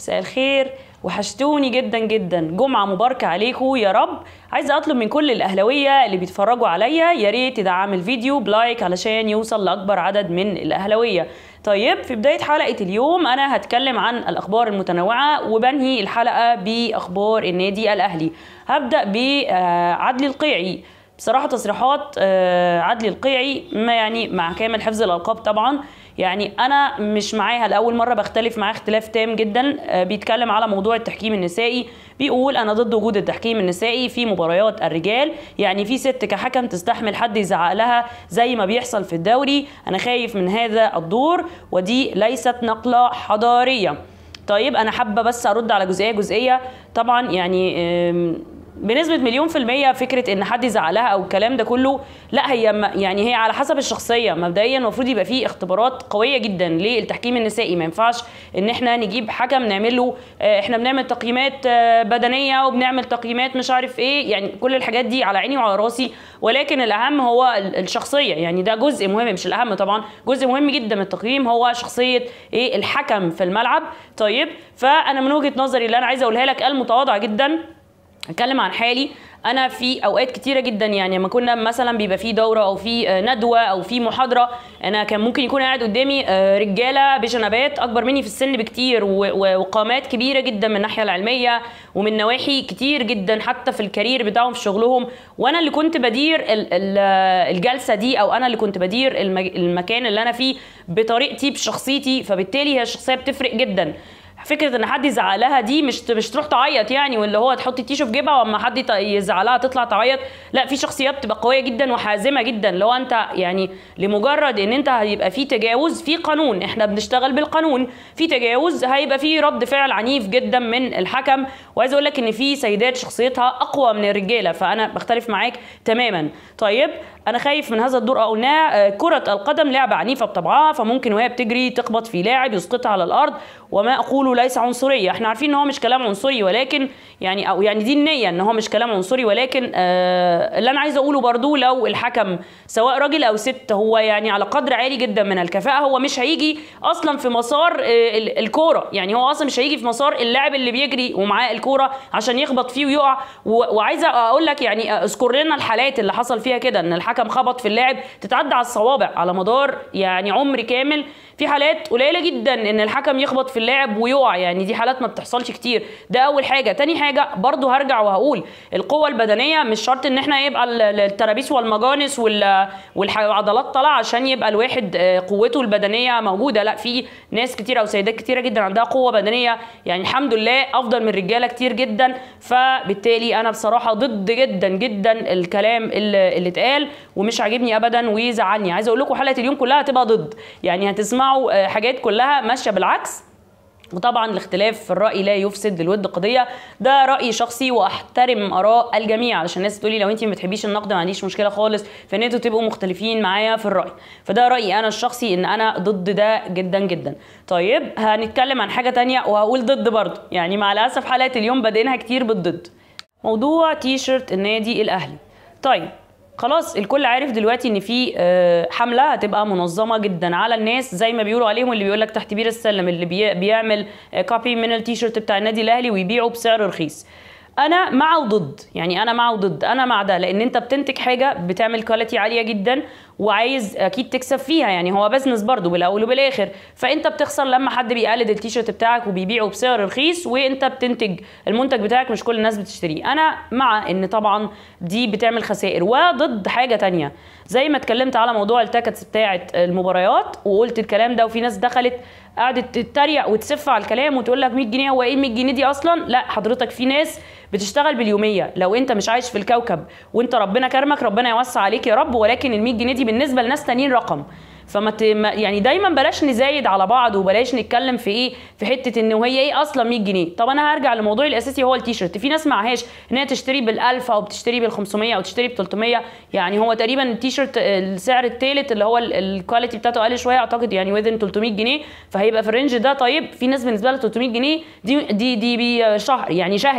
مساء الخير وحشتوني جدا جدا جمعة مباركة عليكم يا رب عايزة أطلب من كل الأهلوية اللي بيتفرجوا عليا يا ريت تدعم الفيديو بلايك علشان يوصل لأكبر عدد من الأهلوية طيب في بداية حلقة اليوم أنا هتكلم عن الأخبار المتنوعة وبنهي الحلقة بأخبار النادي الأهلي هبدأ بعدلي القيعي بصراحة تصريحات آه، عدلي القيعي ما يعني مع كامل حفظ الألقاب طبعا يعني انا مش معاها لاول مره بختلف معاه اختلاف تام جدا آه، بيتكلم على موضوع التحكيم النسائي بيقول انا ضد وجود التحكيم النسائي في مباريات الرجال يعني في ست كحكم تستحمل حد يزعق لها زي ما بيحصل في الدوري انا خايف من هذا الدور ودي ليست نقله حضاريه طيب انا حابه بس ارد على جزئيه جزئيه طبعا يعني آم، بنسبة مليون في المية فكرة ان حد يزعق لها او الكلام ده كله لا هي م- يعني هي على حسب الشخصية مبدئيا المفروض يبقى فيه اختبارات قوية جدا للتحكيم النسائي ما ينفعش ان احنا نجيب حكم نعمل له آه، احنا بنعمل تقييمات آه، بدنية وبنعمل تقييمات مش عارف ايه يعني كل الحاجات دي على عيني وعلى راسي ولكن الاهم هو ال- الشخصية يعني ده جزء مهم مش الاهم طبعا جزء مهم جدا من التقييم هو شخصية ايه الحكم في الملعب طيب فانا من وجهة نظري اللي انا عايزة اقولها لك المتواضعة جدا اتكلم عن حالي انا في اوقات كتيره جدا يعني لما كنا مثلا بيبقى في دوره او في آه، ندوه او في محاضره انا كان ممكن يكون قاعد قدامي آه، رجاله بجنبات اكبر مني في السن بكتير و- و- وقامات كبيره جدا من الناحيه العلميه ومن نواحي كتير جدا حتى في الكارير بتاعهم في شغلهم وانا اللي كنت بدير ال- ال- آه، الجلسه دي او انا اللي كنت بدير المج- المكان اللي انا فيه بطريقتي بشخصيتي فبالتالي هي الشخصيه بتفرق جدا فكره ان حد يزعق لها دي مش مش تروح تعيط يعني واللي هو تحط التيشو في جيبها واما حد يط- يزعق لها تطلع تعيط لا في شخصيات بتبقى قويه جدا وحازمه جدا لو انت يعني لمجرد ان انت هيبقى في تجاوز في قانون احنا بنشتغل بالقانون في تجاوز هيبقى في رد فعل عنيف جدا من الحكم وعايز اقول لك ان في سيدات شخصيتها اقوى من الرجاله فانا بختلف معاك تماما طيب انا خايف من هذا الدور قلناه آه، كره القدم لعبه عنيفه بطبعها فممكن وهي بتجري تخبط في لاعب يسقطها على الارض وما اقوله ليس عنصريه احنا عارفين ان هو مش كلام عنصري ولكن يعني او يعني دي النيه ان هو مش كلام عنصري ولكن آه اللي انا عايزه اقوله برضو لو الحكم سواء راجل او ست هو يعني على قدر عالي جدا من الكفاءه هو مش هيجي اصلا في مسار آه ال- الكوره يعني هو اصلا مش هيجي في مسار اللاعب اللي بيجري ومعاه الكوره عشان يخبط فيه ويقع و- وعايزه اقول لك يعني اذكر لنا الحالات اللي حصل فيها كده ان الحكم خبط في اللاعب تتعدى على الصوابع على مدار يعني عمر كامل في حالات قليله جدا ان الحكم يخبط في اللاعب ويقع يعني دي حالات ما بتحصلش كتير ده اول حاجه تاني حاجه برضو هرجع وهقول القوه البدنيه مش شرط ان احنا يبقى ال- ال- الترابيس والمجانس وال- والح- والعضلات طالعه عشان يبقى الواحد آه، قوته البدنيه موجوده لا في ناس كتير او سيدات كتيره جدا عندها قوه بدنيه يعني الحمد لله افضل من رجاله كتير جدا فبالتالي انا بصراحه ضد جدا جدا الكلام اللي اللي اتقال ومش عاجبني ابدا ويزعلني عايزه اقول لكم حلقه اليوم كلها هتبقى ضد يعني هتسمعوا آه، حاجات كلها ماشيه بالعكس وطبعا الاختلاف في الراي لا يفسد للود قضيه ده راي شخصي واحترم اراء الجميع علشان الناس تقولي لو انت ما بتحبيش النقد ما عنديش مشكله خالص في ان انتوا تبقوا مختلفين معايا في الراي فده رايي انا الشخصي ان انا ضد ده جدا جدا طيب هنتكلم عن حاجه تانية وهقول ضد برضه يعني مع الاسف حلقه اليوم بادئينها كتير بالضد موضوع تي شيرت النادي الاهلي طيب خلاص الكل عارف دلوقتي ان في آه، حمله هتبقى منظمه جدا على الناس زي ما بيقولوا عليهم اللي بيقول لك تحت بير السلم اللي بي- بيعمل كوبي من التيشيرت بتاع النادي الاهلي ويبيعه بسعر رخيص انا مع وضد يعني انا مع وضد انا مع ده لان انت بتنتج حاجه بتعمل كواليتي عاليه جدا وعايز اكيد تكسب فيها يعني هو بزنس برضو بالاول وبالاخر فانت بتخسر لما حد بيقلد التيشيرت بتاعك وبيبيعه بسعر رخيص وانت بتنتج المنتج بتاعك مش كل الناس بتشتريه انا مع ان طبعا دي بتعمل خسائر وضد حاجه تانية زي ما اتكلمت على موضوع التاكتس بتاعه المباريات وقلت الكلام ده وفي ناس دخلت قعدت تتريق وتسف على الكلام وتقول لك 100 جنيه هو ايه ال 100 جنيه دي اصلا لا حضرتك في ناس بتشتغل باليوميه لو انت مش عايش في الكوكب وانت ربنا كرمك ربنا يوسع عليك يا رب ولكن ال 100 جنيه دي بالنسبه لناس تانيين رقم فما ت... ما- يعني دايما بلاش نزايد على بعض وبلاش نتكلم في ايه في حته ان وهي ايه اصلا 100 جنيه طب انا هرجع لموضوعي الاساسي هو التيشيرت في ناس معهاش ان هي تشتري بال1000 او بتشتري بال500 او تشتري ب300 يعني هو تقريبا التيشيرت السعر الثالث اللي هو ال- الكواليتي بتاعته اقل شويه اعتقد يعني وذن 300 جنيه فهيبقى في الرينج ده طيب في ناس بالنسبه لها 300 جنيه دي دي دي بي- شهر يعني شهري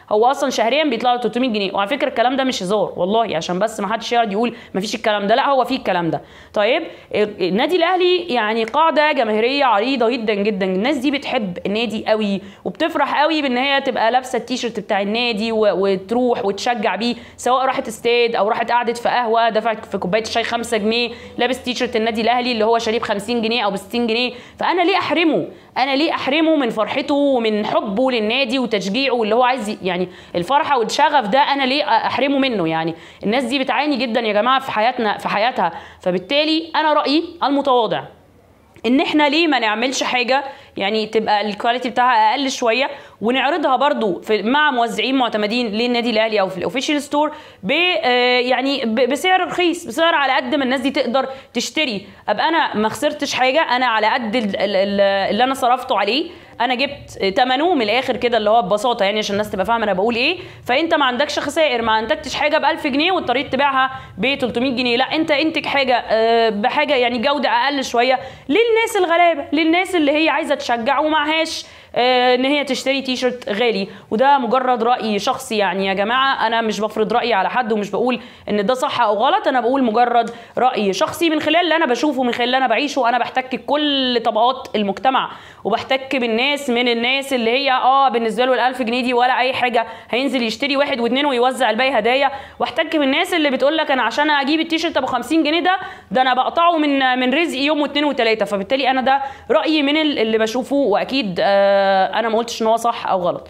هو اصلا شهريا بيطلع له 300 جنيه وعلى فكره الكلام ده مش هزار والله عشان بس ما حدش يقعد يقول ما فيش الكلام ده لا هو فيه الكلام ده طيب النادي الاهلي يعني قاعده جماهيريه عريضه جدا جدا الناس دي بتحب النادي قوي وبتفرح قوي بان هي تبقى لابسه التيشيرت بتاع النادي و- وتروح وتشجع بيه سواء راحت استاد او راحت قعدت في قهوه دفعت في كوبايه الشاي 5 جنيه لابس تيشيرت النادي الاهلي اللي هو شاريه ب 50 جنيه او ب 60 جنيه فانا ليه احرمه انا ليه احرمه من فرحته ومن حبه للنادي وتشجيعه اللي هو عايز ي- يعني الفرحه والشغف ده انا ليه احرمه منه يعني الناس دي بتعاني جدا يا جماعه في حياتنا في حياتها فبالتالي انا رايي المتواضع ان احنا ليه ما نعملش حاجه يعني تبقى الكواليتي بتاعها اقل شويه ونعرضها برضو في مع موزعين معتمدين للنادي الاهلي او في الاوفيشال ستور ب آه، يعني ب- بسعر رخيص بسعر على قد ما الناس دي تقدر تشتري ابقى انا ما خسرتش حاجه انا على قد ال- ال- ال- اللي انا صرفته عليه انا جبت ثمنه من الاخر كده اللي هو ببساطه يعني عشان الناس تبقى فاهمه انا بقول ايه فانت ما عندكش خسائر ما انتجتش حاجه ب 1000 جنيه واضطريت تبيعها ب 300 جنيه لا انت انتج حاجه آه، بحاجه يعني جوده اقل شويه للناس الغلابه للناس اللي هي عايزه تشجع ومعهاش آه، ان هي تشتري تي شيرت غالي وده مجرد راي شخصي يعني يا جماعه انا مش بفرض رايي على حد ومش بقول ان ده صح او غلط انا بقول مجرد راي شخصي من خلال اللي انا بشوفه من خلال اللي انا بعيشه انا بحتك بكل طبقات المجتمع وبحتك بالناس من الناس اللي هي اه بالنسبه له ال 1000 جنيه دي ولا اي حاجه هينزل يشتري واحد واثنين ويوزع الباقي هدايا واحتك بالناس اللي بتقول لك انا عشان اجيب التيشيرت ابو 50 جنيه ده ده انا بقطعه من من رزقي يوم واثنين وثلاثه فبالتالي انا ده رايي من ال- اللي بشوفه واكيد آه انا ما قلتش ان هو صح او غلط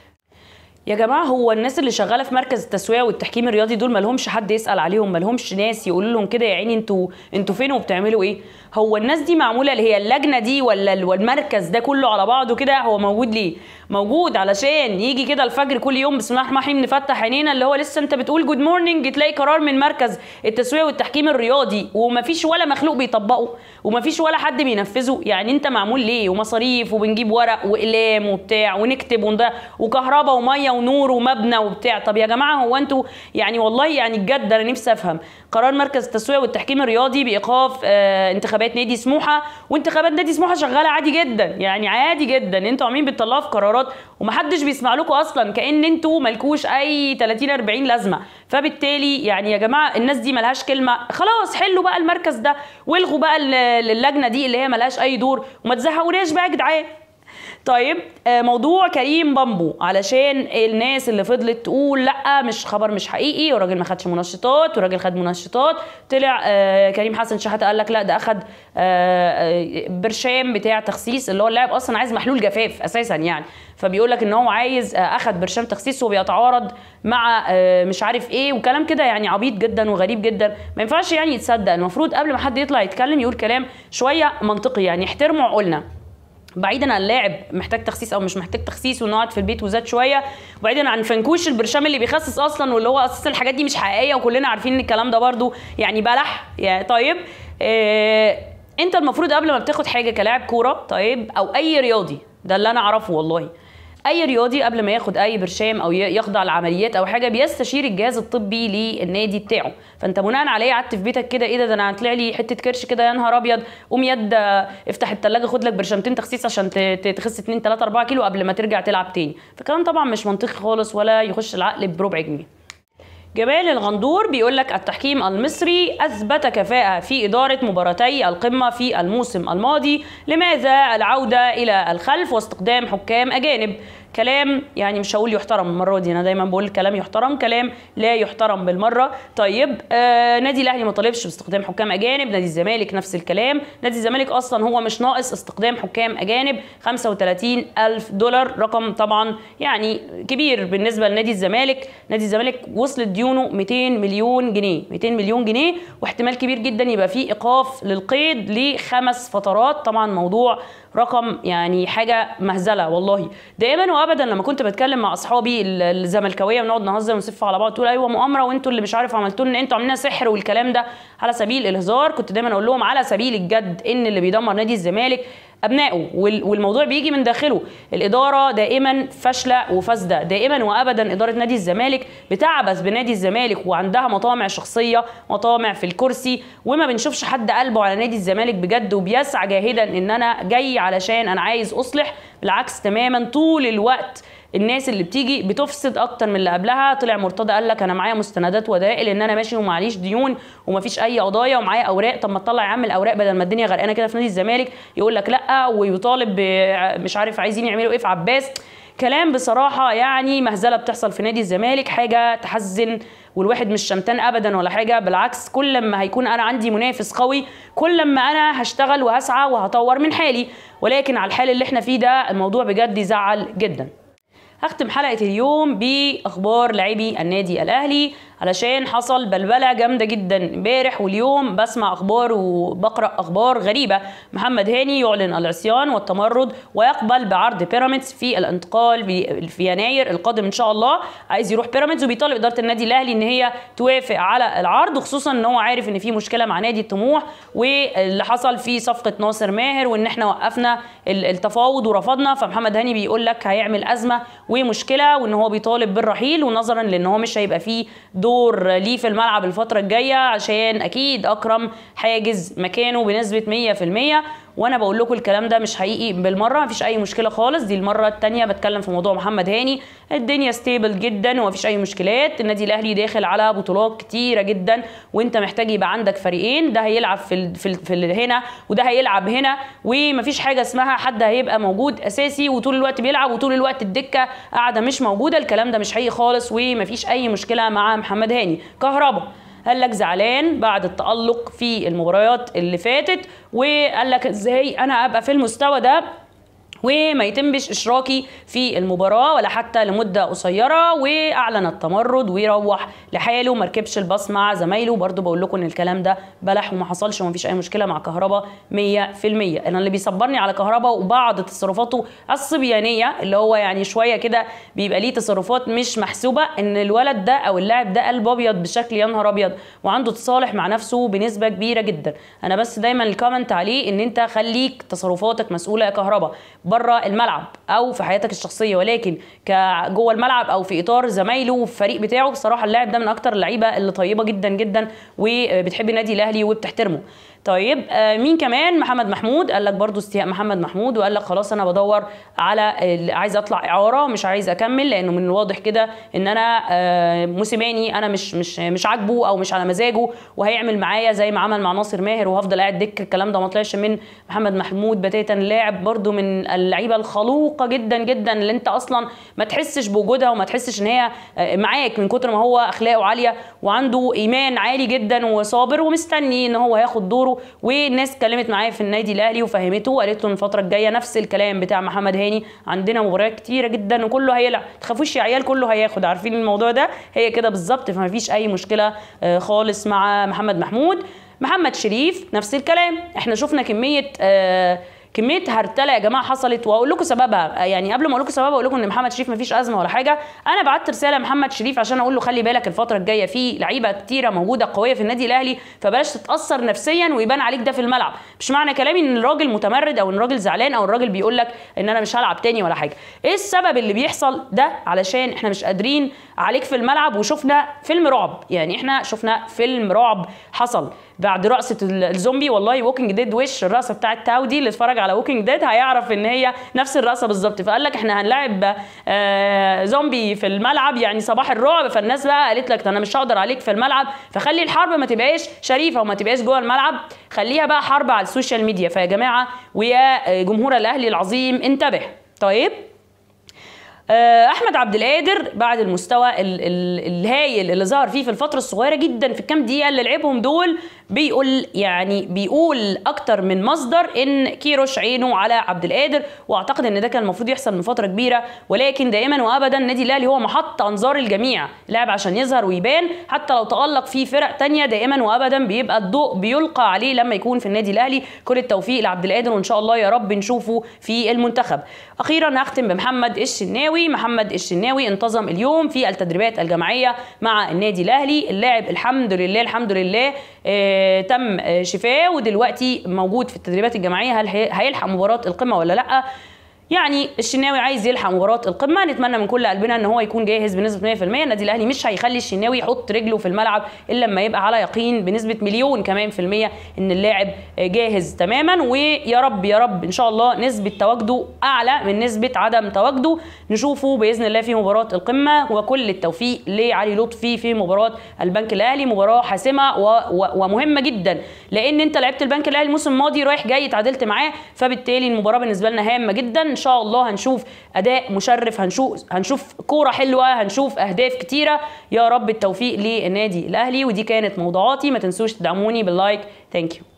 يا جماعه هو الناس اللي شغاله في مركز التسويه والتحكيم الرياضي دول ما لهمش حد يسال عليهم ما لهمش ناس يقول لهم كده يا عيني انتوا انتوا فين وبتعملوا ايه هو الناس دي معموله اللي هي اللجنه دي ولا ال- والمركز ده كله على بعضه كده هو موجود ليه موجود علشان يجي كده الفجر كل يوم بسم الله الرحمن الرحيم نفتح عينينا اللي هو لسه انت بتقول جود مورنينج تلاقي قرار من مركز التسويه والتحكيم الرياضي ومفيش ولا مخلوق بيطبقه ومفيش ولا حد بينفذه يعني انت معمول ليه ومصاريف وبنجيب ورق واقلام وبتاع ونكتب ونده وكهرباء وميه ونور ومبنى وبتاع طب يا جماعه هو انتوا يعني والله يعني بجد انا نفسي افهم قرار مركز التسويه والتحكيم الرياضي بايقاف آه انتخابات نادي سموحه وانتخابات نادي سموحه شغاله عادي جدا يعني عادي جدا انتوا عاملين بتطلعوا في قرارات ومحدش بيسمع لكم اصلا كان انتوا مالكوش اي 30 40 لازمه فبالتالي يعني يا جماعه الناس دي ملهاش كلمه خلاص حلوا بقى المركز ده والغوا بقى ال- اللجنه دي اللي هي ملهاش اي دور وما تزهقوناش بقى يا جدعان طيب آه، موضوع كريم بامبو علشان الناس اللي فضلت تقول لا مش خبر مش حقيقي والراجل ما خدش منشطات والراجل خد منشطات طلع آه، كريم حسن شحاته قال لك لا ده اخد آه، آه، برشام بتاع تخسيس اللي هو اللاعب اصلا عايز محلول جفاف اساسا يعني فبيقول لك ان هو عايز آه، اخد برشام تخسيس وبيتعارض مع آه، مش عارف ايه وكلام كده يعني عبيط جدا وغريب جدا ما ينفعش يعني يتصدق المفروض قبل ما حد يطلع يتكلم يقول كلام شويه منطقي يعني احترموا عقولنا بعيدا عن اللاعب محتاج تخسيس او مش محتاج تخسيس وانه قاعد في البيت وزاد شويه وبعيدا عن فنكوش البرشام اللي بيخسس اصلا واللي هو اساسا الحاجات دي مش حقيقيه وكلنا عارفين ان الكلام ده برضو يعني بلح يعني طيب آه انت المفروض قبل ما بتاخد حاجه كلاعب كوره طيب او اي رياضي ده اللي انا اعرفه والله اي رياضي قبل ما ياخد اي برشام او ي- يخضع لعمليات او حاجه بيستشير الجهاز الطبي للنادي بتاعه فانت بناء عليه قعدت في بيتك كده ايه ده ده انا هطلع لي حته كرش كده يا نهار ابيض قوم يد آه، افتح التلاجة خد لك برشامتين تخسيس عشان ت- ت- تخس 2 3 4 كيلو قبل ما ترجع تلعب تاني فالكلام طبعا مش منطقي خالص ولا يخش العقل بربع جنيه جمال الغندور بيقول لك التحكيم المصري اثبت كفاءه في اداره مباراتي القمه في الموسم الماضي لماذا العوده الى الخلف واستخدام حكام اجانب كلام يعني مش هقول يحترم المره دي انا دايما بقول كلام يحترم كلام لا يحترم بالمره طيب آه نادي الاهلي ما طالبش باستخدام حكام اجانب نادي الزمالك نفس الكلام نادي الزمالك اصلا هو مش ناقص استخدام حكام اجانب 35 الف دولار رقم طبعا يعني كبير بالنسبه لنادي الزمالك نادي الزمالك وصلت ديونه 200 مليون جنيه 200 مليون جنيه واحتمال كبير جدا يبقى فيه ايقاف للقيد لخمس فترات طبعا موضوع رقم يعني حاجه مهزله والله دائما وابدا لما كنت بتكلم مع اصحابي ال- الزملكاويه ونقعد نهزر ونسف على بعض تقول ايوه مؤامره وانتوا اللي مش عارف عملتوا لنا انتوا عاملين سحر والكلام ده على سبيل الهزار كنت دايما اقول لهم على سبيل الجد ان اللي بيدمر نادي الزمالك ابنائه وال- والموضوع بيجي من داخله الاداره دائما فاشله وفاسده دائما وابدا اداره نادي الزمالك بتعبث بنادي الزمالك وعندها مطامع شخصيه مطامع في الكرسي وما بنشوفش حد قلبه على نادي الزمالك بجد وبيسعى جاهدا ان انا جاي علشان انا عايز اصلح بالعكس تماما طول الوقت الناس اللي بتيجي بتفسد اكتر من اللي قبلها طلع مرتضى قال لك انا معايا مستندات ودائل ان انا ماشي ومعليش ديون ومفيش اي قضايا ومعايا اوراق طب ما تطلع يا عم الاوراق بدل ما الدنيا غرقانه كده في نادي الزمالك يقول لك لا ويطالب ب- مش عارف عايزين يعملوا ايه في عباس كلام بصراحه يعني مهزله بتحصل في نادي الزمالك حاجه تحزن والواحد مش شمتان ابدا ولا حاجه بالعكس كل لما هيكون انا عندي منافس قوي كل لما انا هشتغل وهسعى وهطور من حالي ولكن على الحال اللي احنا فيه ده الموضوع بجد يزعل جدا هختم حلقة اليوم بأخبار لاعبي النادي الأهلي علشان حصل بلبلة جامدة جدا امبارح واليوم بسمع أخبار وبقرأ أخبار غريبة محمد هاني يعلن العصيان والتمرد ويقبل بعرض بيراميدز في الانتقال ب- في يناير القادم إن شاء الله عايز يروح بيراميدز وبيطالب إدارة النادي الأهلي إن هي توافق على العرض خصوصا إن هو عارف إن في مشكلة مع نادي الطموح واللي حصل في صفقة ناصر ماهر وإن إحنا وقفنا ال- التفاوض ورفضنا فمحمد هاني بيقول لك هيعمل أزمة ومشكلة وإن هو بيطالب بالرحيل ونظرا لأن هو مش هيبقى فيه دور ليه في الملعب الفترة الجاية عشان أكيد أكرم حاجز مكانه بنسبة 100% وانا بقول لكم الكلام ده مش حقيقي بالمره مفيش اي مشكله خالص دي المره الثانيه بتكلم في موضوع محمد هاني الدنيا ستيبل جدا ومفيش اي مشكلات النادي الاهلي داخل على بطولات كتيره جدا وانت محتاج يبقى عندك فريقين ده هيلعب في ال في, ال في ال هنا وده هيلعب هنا ومفيش حاجه اسمها حد هيبقى موجود اساسي وطول الوقت بيلعب وطول الوقت الدكه قاعده مش موجوده الكلام ده مش حقيقي خالص ومفيش اي مشكله مع محمد هاني كهربا قال لك زعلان بعد التألق في المباريات اللي فاتت وقال لك ازاي انا ابقى في المستوى ده وما يتمش اشراكي في المباراه ولا حتى لمده قصيره واعلن التمرد ويروح لحاله ما ركبش الباص مع زمايله برضو بقول لكم ان الكلام ده بلح وما حصلش وما فيش اي مشكله مع كهربا 100% انا اللي بيصبرني على كهربا وبعض تصرفاته الصبيانيه اللي هو يعني شويه كده بيبقى ليه تصرفات مش محسوبه ان الولد ده او اللاعب ده قلب ابيض بشكل يا نهار ابيض وعنده تصالح مع نفسه بنسبه كبيره جدا انا بس دايما الكومنت عليه ان انت خليك تصرفاتك مسؤوله يا كهربا بره الملعب او في حياتك الشخصيه ولكن جوه الملعب او في اطار زمايله وفي الفريق بتاعه بصراحه اللاعب ده من اكتر اللعيبه اللي طيبه جدا جدا وبتحب النادي الاهلي وبتحترمه طيب آه مين كمان محمد محمود قال لك برضو استياء محمد محمود وقال لك خلاص انا بدور على عايز اطلع اعاره مش عايز اكمل لانه من الواضح كده ان انا آه موسيماني انا مش مش مش عاجبه او مش على مزاجه وهيعمل معايا زي ما عمل مع ناصر ماهر وهفضل قاعد دك الكلام ده ما طلعش من محمد محمود بتاتا لاعب برضو من اللعيبه الخلوقه جدا جدا اللي انت اصلا ما تحسش بوجودها وما تحسش ان هي معاك من كتر ما هو اخلاقه عاليه وعنده ايمان عالي جدا وصابر ومستني ان هو ياخد دوره والناس اتكلمت معايا في النادي الاهلي وفهمته وقالت له الفتره الجايه نفس الكلام بتاع محمد هاني عندنا مباريات كتيره جدا وكله هيلعب تخافوش يا عيال كله هياخد عارفين الموضوع ده هي كده بالظبط فما فيش اي مشكله خالص مع محمد محمود محمد شريف نفس الكلام احنا شفنا كميه آه كميه هرتله يا جماعه حصلت واقول لكم سببها يعني قبل ما اقول لكم سببها اقول لكم ان محمد شريف مفيش ازمه ولا حاجه انا بعت رساله لمحمد شريف عشان اقول له خلي بالك الفتره الجايه في لعيبه كتيره موجوده قويه في النادي الاهلي فبلاش تتاثر نفسيا ويبان عليك ده في الملعب مش معنى كلامي ان الراجل متمرد او ان الراجل زعلان او الراجل بيقول لك ان انا مش هلعب تاني ولا حاجه ايه السبب اللي بيحصل ده علشان احنا مش قادرين عليك في الملعب وشفنا فيلم رعب يعني احنا شفنا فيلم رعب حصل بعد رقصه الزومبي والله ووكينج ديد وش الرقصه بتاعت تاو دي اللي اتفرج على ووكينج ديد هيعرف ان هي نفس الرقصه بالظبط فقال لك احنا هنلاعب آه زومبي في الملعب يعني صباح الرعب فالناس بقى قالت لك انا مش هقدر عليك في الملعب فخلي الحرب ما تبقاش شريفه وما تبقاش جوه الملعب خليها بقى حرب على السوشيال ميديا فيا جماعه ويا جمهور الاهلي العظيم انتبه طيب احمد عبد القادر بعد المستوى ال ال الهايل اللي ظهر فيه في الفتره الصغيره جدا في الكام دقيقه اللي لعبهم دول بيقول يعني بيقول اكتر من مصدر ان كيروش عينه على عبد القادر واعتقد ان ده كان المفروض يحصل من فتره كبيره ولكن دائما وابدا النادي الاهلي هو محط انظار الجميع لاعب عشان يظهر ويبان حتى لو تالق في فرق تانية دائما وابدا بيبقى الضوء بيلقى عليه لما يكون في النادي الاهلي كل التوفيق لعبد القادر وان شاء الله يا رب نشوفه في المنتخب اخيرا هختم بمحمد الشناوي محمد الشناوي انتظم اليوم في التدريبات الجماعيه مع النادي الاهلي اللاعب الحمد لله الحمد لله آه تم آه شفاه ودلوقتي موجود في التدريبات الجماعيه هل هيلحق مباراه القمه ولا لا يعني الشناوي عايز يلحق مباراه القمه نتمنى من كل قلبنا ان هو يكون جاهز بنسبه 100% النادي الاهلي مش هيخلي الشناوي يحط رجله في الملعب الا لما يبقى على يقين بنسبه مليون كمان في الميه ان اللاعب جاهز تماما ويا رب يا رب ان شاء الله نسبه تواجده اعلى من نسبه عدم تواجده نشوفه باذن الله في مباراه القمه وكل التوفيق لعلي لطفي في مباراه البنك الاهلي مباراه حاسمه و... و... ومهمه جدا لان انت لعبت البنك الاهلي الموسم الماضي رايح جاي تعادلت معاه فبالتالي المباراه بالنسبه لنا هامه جدا ان شاء الله هنشوف اداء مشرف هنشوف هنشوف كوره حلوه هنشوف اهداف كتيره يا رب التوفيق للنادي الاهلي ودي كانت موضوعاتي ما تنسوش تدعموني باللايك ثانك يو